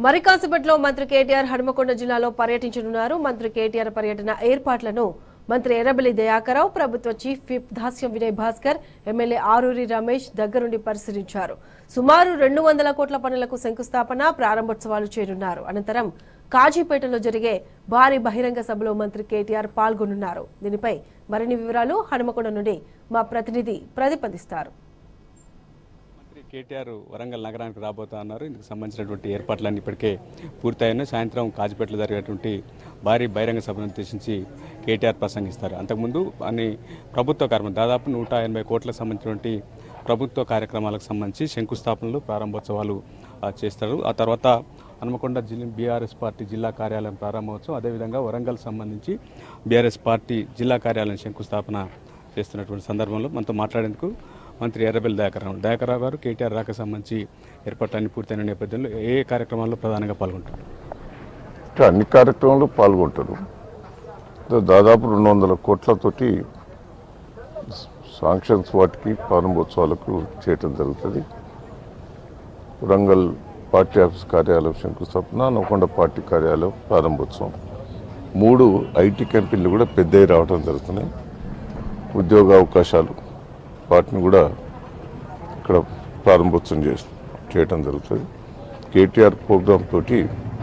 మరి కాసేపట్లో మంత్రి కేటీఆర్ హనుమకొండ జిల్లాలో పర్యటించనున్నారు మంత్రి కేటీఆర్ పర్యటన ఏర్పాట్లను మంత్రి ఎర్రబెల్లి దయాకరావు ప్రభుత్వ chief whip Dasyam Vinay Bhaskar MLA Aroori Ramesh దగ్గరుండి పరిశీలించారు సుమారు రెండు వందల కోట్ల పనులకు శంకుస్థాపన ప్రారంభోత్సవాలు చేరున్నారు అనంతరం కాజీపేటలో జరిగే భారీ బహిరంగ సభలో మంత్రి కేటీఆర్ పాల్గొనున్నారు దీనిపై మరిన్ని వివరాలు హనుమకొండ నుండి మా ప్రతినిధి ప్రతిపాదిస్తారు మంత్రి కేటీఆర్ వరంగల్ నగరానికి రాబోతా అన్నారు ఇందుకు సంబంధించినటువంటి ఏర్పాట్లన్నీ ఇప్పటికే పూర్తయ్యాయి సాయంత్రం కాజిపేటలో జరిగేటువంటి భారీ బహిరంగ సభను ఉద్దేశించి కేటీఆర్ ప్రసంగిస్తారు అంతకుముందు అన్ని ప్రభుత్వ కార్యక్రమం దాదాపు నూట ఎనభై కోట్లకు సంబంధించినటువంటి ప్రభుత్వ కార్యక్రమాలకు సంబంధించి శంకుస్థాపనలు ప్రారంభోత్సవాలు ఆ, చేస్తారు ఆ తర్వాత హనుమకొండ జిల్లా బీఆర్ఎస్ పార్టీ జిల్లా కార్యాలయం ప్రారంభోత్సవం అదేవిధంగా వరంగల్ సంబంధించి బీఆర్ఎస్ పార్టీ జిల్లా కార్యాలయం శంకుస్థాపన చేస్తున్నటువంటి సందర్భంలో మనతో మాట్లాడేందుకు మంత్రి ఎర్రబెల్లి దయాకర్రావు దయాకర్రావు గారు కేటీఆర్ రాక సంబంధించి ఏర్పాట్లన్నీ పూర్తయిన నేపథ్యంలో ఏ ఏ కార్యక్రమాల్లో ప్రధానంగా పాల్గొంటారు అంటే అన్ని కార్యక్రమాలు పాల్గొంటారు దా- దాదాపు రెండు వందల కోట్లతోటి సాంక్షన్స్ వాటికి ప్రారంభోత్సవాలకు చేయటం జరుగుతుంది వరంగల్ పార్టీ ఆఫీస్ కార్యాలయం శంకుస్థాపన నల్గొండ పార్టీ కార్యాలయం ప్రారంభోత్సవం మూడు ఐటీ కంపెనీలు కూడా పెద్దవి రావడం జరుగుతున్నాయి ఉద్యోగ అవకాశాలు వాటిని కూడా ఇక్కడ ప్రారంభోత్సవం చేసి చేయటం జరుగుతుంది కేటీఆర్ ప్రోగ్రామ్ తోటి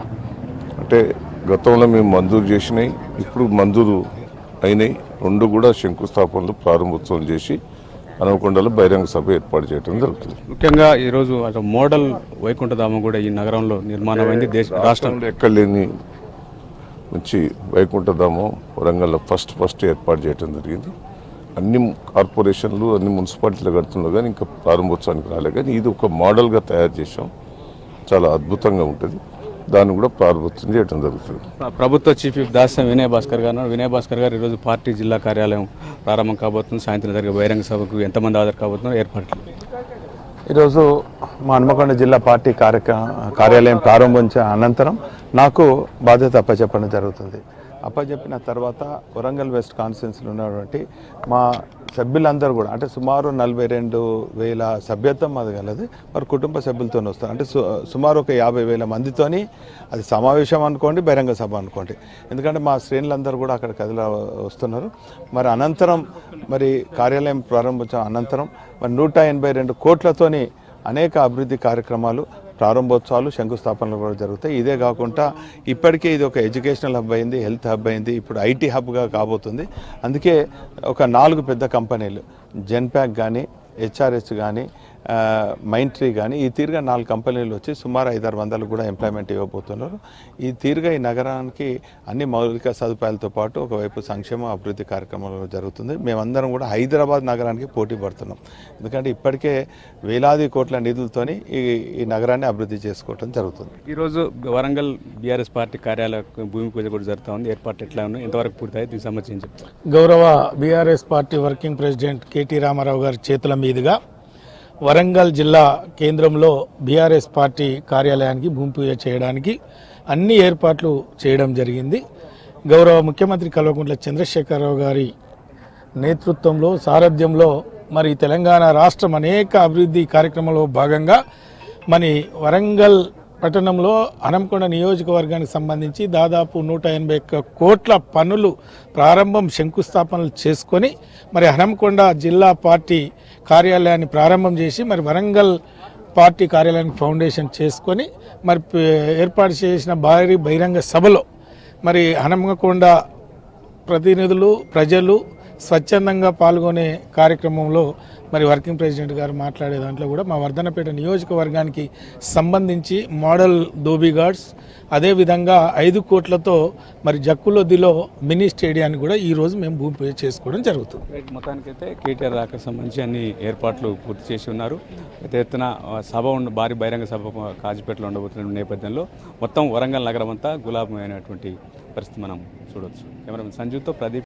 అంటే గతంలో మేము మంజూరు చేసినాయి ఇప్పుడు మంజూరు అయినాయి రెండు కూడా శంకుస్థాపనలు ప్రారంభోత్సవం చేసి హనుమకొండలో బహిరంగ సభ ఏర్పాటు చేయడం జరుగుతుంది ముఖ్యంగా ఈరోజు అటు మోడల్ వైకుంఠధామం కూడా ఈ నగరంలో నిర్మాణమైంది దేశ రాష్ట్రం రాష్ట్రంలో ఎక్కడ లేని మంచి వైకుంఠధామం వరంగల్లో ఫస్ట్ ఫస్ట్ ఏర్పాటు చేయడం జరిగింది అన్ని కార్పొరేషన్లు అన్ని మున్సిపాలిటీలు కడుతున్నారు కానీ ఇంకా ప్రారంభోత్సవానికి రాలే కానీ ఇది ఒక మోడల్గా తయారు చేసాం చాలా అద్భుతంగా ఉంటుంది దాన్ని కూడా ప్రారంభోత్సవం చేయడం జరుగుతుంది ప్ర- ప్రభుత్వ చీఫ్ విప్ దాస్యం వినయ్ భాస్కర్ గారు ఉన్నారు. వినయ్ భాస్కర్ గారు ఈరోజు పార్టీ జిల్లా కార్యాలయం ప్రారంభం కాబోతుంది సాయంత్రం జరిగే బహిరంగ సభకు ఎంతమంది హాజరు కాబోతున్నారు ఏర్పాట్లు ఈరోజు మా హనుమకొండ జిల్లా పార్టీ కార్యక్ర కార్యాలయం ప్రారంభించిన అనంతరం నాకు బాధ్యత అప్పచెప్పడం జరుగుతుంది అప్పచెప్పిన తర్వాత వరంగల్ వెస్ట్ కాన్స్టిట్యున్సీలో ఉన్నటువంటి మా సభ్యులందరూ కూడా అంటే సుమారు నలభై రెండు వేల సభ్యత్వం అది కలదు మరి కుటుంబ సభ్యులతో వస్తారు అంటే సు- సుమారు ఒక యాభై వేల మందితోని అది సమావేశం అనుకోండి బహిరంగ సభ అనుకోండి ఎందుకంటే మా శ్రేణులందరూ కూడా అక్కడ కదిలి వస్తున్నారు మరి అనంతరం మరి కార్యాలయం ప్రారంభించిన అనంతరం మరి నూట ఎనభై రెండు కోట్లతోని అనేక అభివృద్ధి కార్యక్రమాలు ప్రారంభోత్సవాలు శంకుస్థాపనలు కూడా జరుగుతాయి ఇదే కాకుండా ఇప్పటికే ఇది ఒక ఎడ్యుకేషనల్ హబ్ అయింది హెల్త్ హబ్ అయింది ఇప్పుడు ఐటీ హబ్గా కాబోతుంది అందుకే ఒక నాలుగు పెద్ద కంపెనీలు జెన్ప్యాక్ కానీ హెచ్ఆర్హెచ్ కానీ మైండ్ ట్రీ కానీ ఈ తీరుగా నాలుగు కంపెనీలు వచ్చి సుమారు ఐదారు వందలు కూడా ఎంప్లాయ్మెంట్ ఇవ్వబోతున్నారు ఈ తీరుగా ఈ నగరానికి అన్ని మౌలిక సదుపాయాలతో పాటు ఒకవైపు సంక్షేమ అభివృద్ధి కార్యక్రమాలు జరుగుతుంది మేమందరం కూడా హైదరాబాద్ నగరానికి పోటీ పడుతున్నాం ఎందుకంటే ఇప్పటికే వేలాది కోట్ల నిధులతోని ఈ ఈ నగరాన్ని అభివృద్ధి చేసుకోవడం జరుగుతుంది ఈరోజు వరంగల్ బీఆర్ఎస్ పార్టీ కార్యాలయ భూమి పూజ కూడా జరుగుతూ ఉంది ఏర్పాట్లు ఎట్లా ఉన్నాయి ఎంతవరకు పూర్తయి దీనికి సంబంధించి చెప్తారు గౌరవ BRS party working president KT Rama Rao గారి చేతుల మీదుగా వరంగల్ జిల్లా కేంద్రంలో బీఆర్ఎస్ పార్టీ కార్యాలయానికి భూమి పూజ చేయడానికి అన్ని ఏర్పాట్లు చేయడం జరిగింది గౌరవ ముఖ్యమంత్రి కల్వకుంట్ల చంద్రశేఖరరావు గారి నేతృత్వంలో సారథ్యంలో మరి తెలంగాణ రాష్ట్రం అనేక అభివృద్ధి కార్యక్రమంలో భాగంగా మరి వరంగల్ పట్టణంలో హనంకొండ నియోజకవర్గానికి సంబంధించి దాదాపు నూట ఎనభై ఒక్క కోట్ల పనులు ప్రారంభం శంకుస్థాపనలు చేసుకొని మరి హనంకొండ జిల్లా పార్టీ కార్యాలయాన్ని ప్రారంభం చేసి మరి వరంగల్ పార్టీ కార్యాలయానికి ఫౌండేషన్ చేసుకొని మరి పే- ఏర్పాటు చేసిన భారీ బహిరంగ సభలో మరి హనంకొండ ప్రతినిధులు ప్రజలు స్వచ్ఛందంగా పాల్గొనే కార్యక్రమంలో మరి వర్కింగ్ ప్రెసిడెంట్ గారు మాట్లాడే దాంట్లో కూడా మా వర్ధనపేట నియోజకవర్గానికి సంబంధించి మోడల్ దోబీ గార్డ్స్ అదేవిధంగా ఐదు కోట్లతో మరి జక్కులొద్దిలో మినీ స్టేడియాన్ని కూడా ఈ రోజు మేము భూమి పూజ చేసుకోవడం జరుగుతుంది రైట్ మొత్తానికైతే కేటీఆర్ రాక సంబంధించి అన్ని ఏర్పాట్లు పూర్తి చేసి ఉన్నారు పెద్ద ఎత్తున ఆ, సభ ఉండ భారీ బహిరంగ సభ కాజిపేటలో ఉండబోతున్న నేపథ్యంలో మొత్తం వరంగల్ నగరం అంతా గులాబమైనటువంటి పరిస్థితి మనం చూడవచ్చు కెమెరామెన్ సంజుతో ప్రదీప్